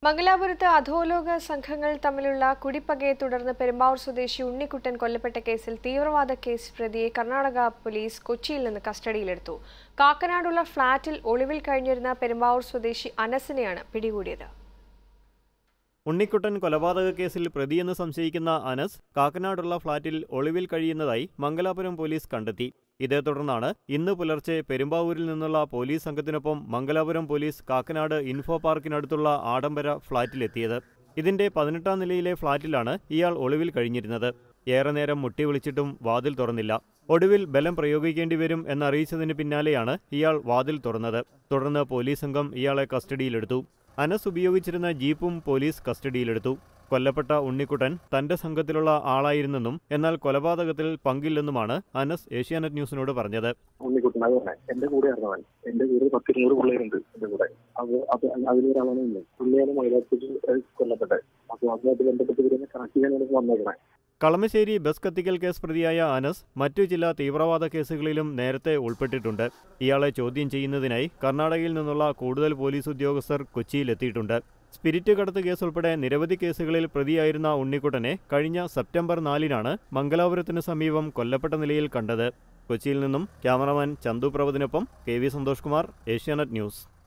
മംഗലാപുരത്ത് അധോലോക സംഘങ്ങൾ തമ്മിലുള്ള കുടിപ്പകയെ തുടർന്ന് പെരുമ്പാവൂർ സ്വദേശി ഉണ്ണിക്കുട്ടൻ കൊല്ലപ്പെട്ട കേസിൽ തീവ്രവാദ കേസ് പ്രതിയെ കർണാടക പോലീസ് കൊച്ചിയിൽ നിന്ന് കസ്റ്റഡിയിലെടുത്തു കാക്കനാടുള്ള ഫ്ളാറ്റിൽ ഒളിവിൽ കഴിഞ്ഞിരുന്ന പെരുമ്പാവൂർ സ്വദേശി അനസിനെയാണ് പിടികൂടിയത് ഉണ്ണിക്കുട്ടൻ കൊലപാതക കേസിൽ പ്രതിയെന്ന് സംശയിക്കുന്ന അനസ് കാക്കനാടുള്ള ഫ്ളാറ്റിൽ ഒളിവിൽ കഴിയുന്നതായി മംഗലാപുരം പോലീസ് കണ്ടെത്തി ഇതേ തുടർന്നാണ് ഇന്ന് പുലർച്ചെ പെരുമ്പാവൂരിൽ നിന്നുള്ള പോലീസ് സംഘത്തിനൊപ്പം മംഗലാപുരം പോലീസ് കാക്കനാട് ഇൻഫോ പാർക്കിനടുത്തുള്ള ആഡംബര ഫ്ളാറ്റിലെത്തിയത് ഇതിന്റെ പതിനെട്ടാം നിലയിലെ ഫ്ളാറ്റിലാണ് ഇയാൾ ഒളിവിൽ കഴിഞ്ഞിരുന്നത് ഏറെ നേരം മുട്ടി വിളിച്ചിട്ടും വാതിൽ തുറന്നില്ല ഒടുവിൽ ബലം പ്രയോഗിക്കേണ്ടി വരും എന്നറിയിച്ചതിന് പിന്നാലെയാണ് ഇയാൾ വാതിൽ തുറന്നത് തുടർന്ന് പോലീസ് സംഘം ഇയാളെ കസ്റ്റഡിയിലെടുത്തു അനസ് ഉപയോഗിച്ചിരുന്ന ജീപ്പും പോലീസ് കസ്റ്റഡിയിലെടുത്തു കൊല്ലപ്പെട്ട ഉണ്ണിക്കുട്ടൻ തന്റെ സംഘത്തിലുള്ള ആളായിരുന്നെന്നും എന്നാൽ കൊലപാതകത്തിൽ പങ്കില്ലെന്നുമാണ് അനസ് ഏഷ്യാനെറ്റ് ന്യൂസിനോട് പറഞ്ഞത് ഉണ്ണിക്കുട്ടൻ അത് പറഞ്ഞേ എന്റെ കൂടെ ആയിരുന്നവൻ എന്റെ കൂടെ പത്തിരുന്നൂറ് പിള്ളേരുണ്ട് എന്റെ കൂടെ അത് അത് അതിലൊരാളാണ് ഇന്ന് പുള്ളിയാണ് മൈലാപ്പൂരിൽ കൊല്ലപ്പെട്ടത് അപ്പൊ അതുമായിട്ട് ബന്ധപ്പെട്ട് വരുന്ന കണക്ട് ചെയ്യാനാണ് ഇപ്പൊ വന്നേക്കണേ കളമശ്ശേരി ബസ് കത്തിക്കൽ കേസ് പ്രതിയായ അനസ് മറ്റു ചില തീവ്രവാദ കേസുകളിലും നേരത്തെ ഉൾപ്പെട്ടിട്ടുണ്ട് ഇയാളെ ചോദ്യം ചെയ്യുന്നതിനായി കർണാടകയിൽ നിന്നുള്ള കൂടുതൽ പോലീസ് ഉദ്യോഗസ്ഥർ കൊച്ചിയിലെത്തിയിട്ടുണ്ട് സ്പിരിറ്റ് കടത്ത് കേസ് ഉൾപ്പെടെ നിരവധി കേസുകളിൽ പ്രതിയായിരുന്ന ഉണ്ണിക്കുട്ടനെ കഴിഞ്ഞ സെപ്റ്റംബർ നാലിനാണ് മംഗലാപുരത്തിന് സമീപം കൊല്ലപ്പെട്ട നിലയിൽ കണ്ടത് കൊച്ചിയിൽ നിന്നും ക്യാമറമാൻ ചന്തു പ്രഭതിനൊപ്പം K V Santhosh Kumar Asianet news